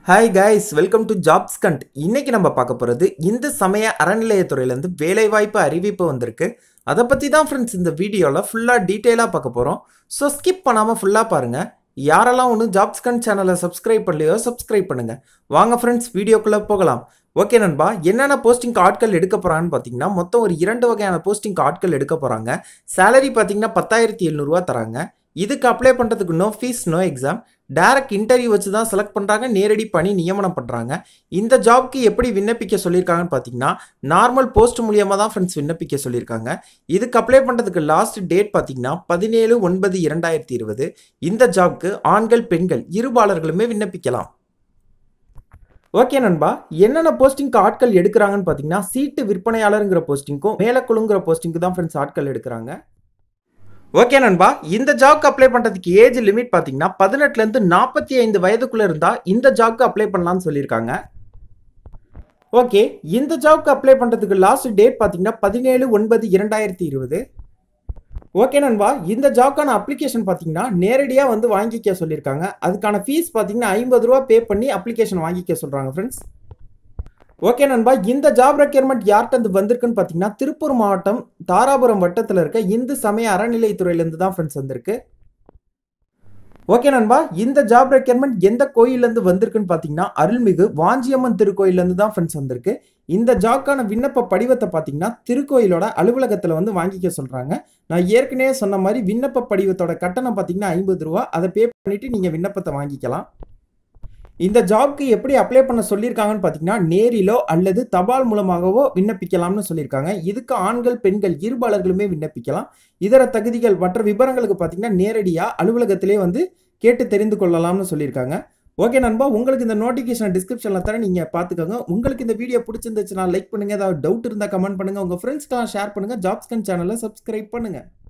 hi guys welcome to jobs கண்ட் இன்னைக்கு நம்ம பார்க்க போகிறது இந்த சமய அறநிலையத்துறையிலேருந்து வேலைவாய்ப்பு அறிவிப்பு வந்திருக்கு அதை பற்றி தான் ஃப்ரெண்ட்ஸ் இந்த வீடியோவில் ஃபுல்லாக டீட்டெயிலாக பார்க்க போகிறோம் ஸோ ஸ்கிப் பண்ணாமல் ஃபுல்லாக பாருங்கள் யாரெல்லாம் ஒன்றும் ஜாப்ஸ் கண்ட் சேனலை சப்ஸ்கிரைப் பண்ணலையோ சப்ஸ்கிரைப் பண்ணுங்கள் வாங்க ஃப்ரெண்ட்ஸ் வீடியோக்குள்ளே போகலாம் ஓகே நண்பா என்னென்ன போஸ்டிங்க்கு ஆட்கள் எடுக்க போகிறான்னு பார்த்தீங்கன்னா மொத்தம் ஒரு இரண்டு வகையான போஸ்டிங்க்கு ஆட்கள் எடுக்க போகிறாங்க சேலரி பார்த்தீங்கன்னா பத்தாயிரத்தி எழுநூறுவா தராங்க இதுக்கு அப்ளை பண்ணுறதுக்கு no fees no exam direct interview வச்சு தான் செலக்ட் பண்ணுறாங்க நேரடி பணி நியமனம் பண்ணுறாங்க இந்த ஜாப்க்கு எப்படி விண்ணப்பிக்க சொல்லியிருக்காங்கன்னு பார்த்தீங்கன்னா நார்மல் போஸ்ட் மூலியமாக தான் ஃப்ரெண்ட்ஸ் விண்ணப்பிக்க சொல்லியிருக்காங்க இதுக்கு அப்ளை பண்ணுறதுக்கு லாஸ்ட் டேட் பார்த்தீங்கன்னா பதினேழு ஒன்பது இரண்டாயிரத்தி இருபது இந்த ஜாப்க்கு ஆண்கள் பெண்கள் இருபாலர்களுமே விண்ணப்பிக்கலாம் ஓகே நண்பா என்னென்ன போஸ்டிங்க்கு ஆட்கள் எடுக்கிறாங்கன்னு பார்த்தீங்கன்னா சீட்டு விற்பனையாளருங்கிற போஸ்டிங்க்கும் மேலக்குழுங்கிற போஸ்டிங்க்கு தான் ஃப்ரெண்ட்ஸ் ஆட்கள் எடுக்கிறாங்க ஓகே நண்பா இந்த ஜாப்க்கு அப்ளை பண்ணுறதுக்கு ஏஜ் லிமிட் பார்த்தீங்கன்னா பதினெட்டுலேருந்து நாற்பத்தி ஐந்து வயதுக்குள்ளே இருந்தால் இந்த ஜாப்க்கு அப்ளை பண்ணலாம்னு சொல்லியிருக்காங்க ஓகே இந்த ஜாப்க்கு அப்ளை பண்ணுறதுக்கு லாஸ்ட் டேட் பார்த்தீங்கன்னா பதினேழு ஒன்பது இரண்டாயிரத்தி இருபது ஓகே நண்பா இந்த ஜாப்க்கான அப்ளிகேஷன் பார்த்தீங்கன்னா நேரடியாக வந்து வாங்கிக்க சொல்லியிருக்காங்க அதுக்கான ஃபீஸ் பார்த்தீங்கன்னா ஐம்பது ரூபா பே பண்ணி அப்ளிகேஷன் வாங்கிக்க சொல்கிறாங்க ஃப்ரெண்ட்ஸ் ஓகே நண்பா இந்த ஜாப் ரெக்யர்மெண்ட் யார்கிட்ட வந்திருக்குன்னு பார்த்தீங்கன்னா திருப்பூர் மாவட்டம் தாராபுரம் வட்டத்தில் இருக்க இந்து சமய அறநிலைத்துறையிலேருந்து தான் ஃப்ரெண்ட்ஸ் வந்திருக்கு ஓகே நண்பா இந்த ஜாப் ரெக்யர்மெண்ட் எந்த கோயிலேருந்து வந்திருக்குன்னு பார்த்தீங்கன்னா அருள்மிகு வாஞ்சியம்மன் திருக்கோயிலேருந்து தான் ஃப்ரெண்ட்ஸ் வந்திருக்கு இந்த ஜாப்க்கான விண்ணப்ப படிவத்தை பார்த்தீங்கன்னா திருக்கோயிலோட அலுவலகத்தில் வந்து வாங்கிக்க சொல்கிறாங்க நான் ஏற்கனவே சொன்ன மாதிரி விண்ணப்ப படிவத்தோட கட்டணம் பார்த்தீங்கன்னா ஐம்பது ரூபா அதை பே பண்ணிவிட்டு நீங்கள் விண்ணப்பத்தை வாங்கிக்கலாம் இந்த ஜாப்க்கு எப்படி அப்ளை பண்ண சொல்லியிருக்காங்கன்னு பார்த்தீங்கன்னா நேரிலோ அல்லது தபால் மூலமாகவோ விண்ணப்பிக்கலாம்னு சொல்லியிருக்காங்க இதுக்கு ஆண்கள் பெண்கள் இருபாலர்களுமே விண்ணப்பிக்கலாம் இதர தகுதிகள் மற்ற விவரங்களுக்கு பார்த்தீங்கன்னா நேரடியாக அலுவலகத்திலே வந்து கேட்டு தெரிந்து கொள்ளலாம்னு சொல்லியிருக்காங்க ஓகே நண்பா உங்களுக்கு இந்த நோட்டிஃபிகேஷன் டிஸ்கிரிப்ஷனில் தர நீங்கள் பார்த்துக்கோங்க உங்களுக்கு இந்த வீடியோ பிடிச்சிருந்துச்சுன்னா லைக் பண்ணுங்கள் ஏதாவது டவுட் இருந்தால் கமெண்ட் பண்ணுங்கள் உங்கள் ஃப்ரெண்ட்ஸ்க்கெல்லாம் ஷேர் பண்ணுங்கள் ஜாப்ஸ்கன் சேனலை சப்ஸ்கிரைப் பண்ணுங்கள்